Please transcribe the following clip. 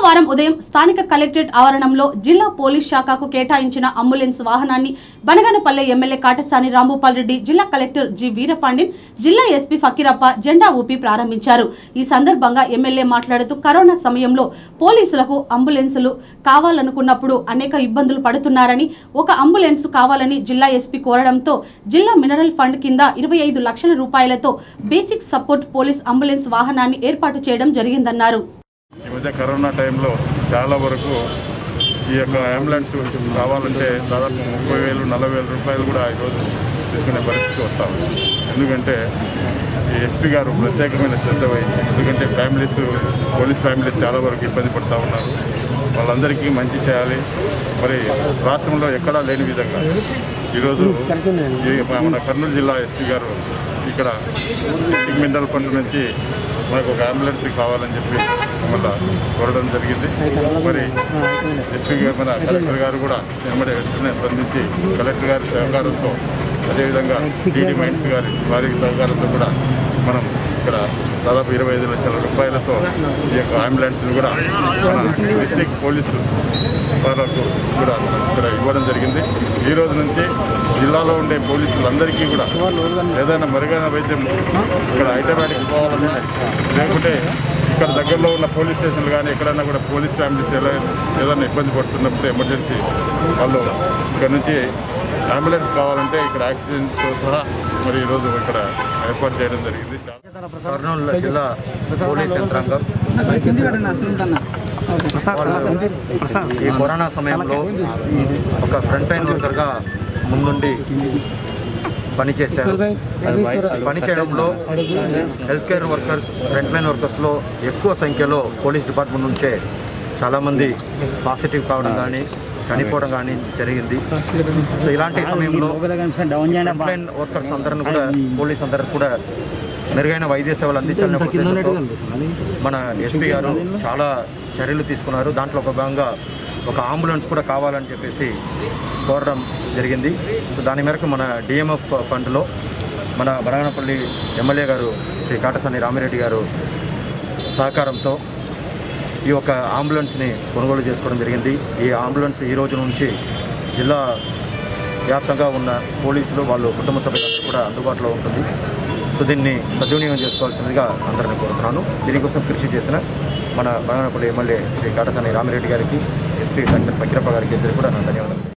సోమవారం ఉదయం స్థానిక కలెక్టరేట్ ఆవరణంలో జిల్లా పోలీస్ శాఖకు కేటాయించిన అంబులెన్స్ వాహనాన్ని బనగనపల్లె ఎమ్మెల్యే కాటసాని రాంభూపాల్ రెడ్డి జిల్లా కలెక్టర్ జి వీరపాండిన్ జిల్లా ఎస్పీ ఫకీరప్ప జెండా ఊపి ప్రారంభించారు ఈ సందర్భంగా ఎమ్మెల్యే మాట్లాడుతూ కరోనా సమయంలో పోలీసులకు అంబులెన్సులు కావాలనుకున్నప్పుడు అనేక ఇబ్బందులు పడుతున్నారని ఒక అంబులెన్స్ కావాలని జిల్లా ఎస్పీ కోరడంతో జిల్లా మినరల్ ఫండ్ కింద ఇరవై ఐదు లక్షల రూపాయలతో బేసిక్ సపోర్ట్ పోలీస్ అంబులెన్స్ వాహనాన్ని ఏర్పాటు చేయడం జరిగిందన్నారు ఈ మధ్య కరోనా టైంలో చాలా వరకు ఈ యొక్క అంబులెన్స్ కావాలంటే దాదాపు ముప్పై వేలు నలభై వేల రూపాయలు కూడా ఈరోజు తీసుకునే పరిస్థితి వస్తా ఉంది ఎందుకంటే ఈ ఎస్పీ గారు ప్రత్యేకమైన శ్రద్ధ వహించి ఎందుకంటే ఫ్యామిలీస్ పోలీస్ ఫ్యామిలీస్ చాలా వరకు ఇబ్బంది పడుతూ ఉన్నారు వాళ్ళందరికీ మంచి చేయాలి మరి రాష్ట్రంలో ఎక్కడా లేని విధంగా ఈరోజు ఈ మన కర్నూలు జిల్లా ఎస్పీ గారు ఇక్కడ డిస్ట్రిక్ట్ మినరల్ ఫండ్ నుంచి మనకు ఒక అంబులెన్స్ కావాలని చెప్పి మళ్ళీ కోరడం జరిగింది మరి ఎస్పీ గారు మన కలెక్టర్ గారు కూడా వెంబడే వెంటనే స్పందించి కలెక్టర్ గారి సహకారంతో అదేవిధంగా డీడీ మైండ్స్ గారి వారి సహకారంతో కూడా మనం ఇక్కడ దాదాపు ఇరవై ఐదు లక్షల రూపాయలతో ఈ యొక్క అంబులెన్స్ని కూడా మన డిస్ట్రిక్ట్ పోలీసు వాళ్ళకు కూడా ఇక్కడ ఇవ్వడం జరిగింది ఈ రోజు నుంచి జిల్లాలో ఉండే పోలీసులందరికీ కూడా ఏదైనా మెరుగైన వైద్యం ఇక్కడ హైదరాబాద్కి పోవాలని లేకుంటే ఇక్కడ దగ్గరలో ఉన్న పోలీస్ స్టేషన్లు కానీ ఎక్కడైనా కూడా పోలీస్ ఫ్యామిలీస్ ఎలా ఏదైనా ఇబ్బంది పడుతున్నప్పుడు ఎమర్జెన్సీ వాళ్ళు ఇక్కడ నుంచి అంబులెన్స్ కావాలంటే ఇక్కడ యాక్సిడెంట్తో సహా మరి ఈరోజు ఇక్కడ ఏర్పాటు చేయడం జరిగింది కర్నూలు జిల్లా పోలీస్ యంత్రాంగం వాళ్ళు ఈ కరోనా సమయంలో ఒక ఫ్రంట్ లైన్ వర్కర్గా ముందుండి పనిచేశారు పనిచేయడంలో health care workers front line వర్కర్స్లో ఎక్కువ సంఖ్యలో పోలీస్ డిపార్ట్మెంట్ నుంచే చాలామంది పాజిటివ్ కావడం కానీ చనిపోవడం కానీ జరిగింది సో ఇలాంటి సమయంలో ఫ్రంట్ లైన్ వర్కర్స్ అందరిని కూడా పోలీస్ అందరికి కూడా మెరుగైన వైద్య సేవలు అందించాలనే ఒక ఉద్దేశంతో మన ఎస్పీ గారు చాలా చర్యలు తీసుకున్నారు దాంట్లో ఒక భాగంగా ఒక అంబులెన్స్ కూడా కావాలని చెప్పేసి కోరడం జరిగింది సో దాని మేరకు మన డిఎంఎఫ్ ఫండ్లో మన బనగానపల్లి ఎమ్మెల్యే గారు శ్రీ కాటసాని రామిరెడ్డి గారు సహకారంతో ఈ యొక్క అంబులెన్స్ని కొనుగోలు చేసుకోవడం జరిగింది ఈ అంబులెన్స్ ఈ రోజు నుంచి జిల్లా వ్యాప్తంగా ఉన్న పోలీసులు వాళ్ళు కుటుంబ సభ్యులందరూ కూడా అందుబాటులో ఉంటుంది సో దీన్ని సద్వినియోగం చేసుకోవాల్సిందిగా అందరిని కోరుతున్నాను దీనికోసం కృషి చేసిన మన బనగానపల్లి ఎమ్మెల్యే శ్రీ కాటసాని రామిరెడ్డి గారికి ఎస్పీ డాక్టర్ ఫకీరప్ప గారికి ఇద్దరు కూడా నా ధన్యవాదాలు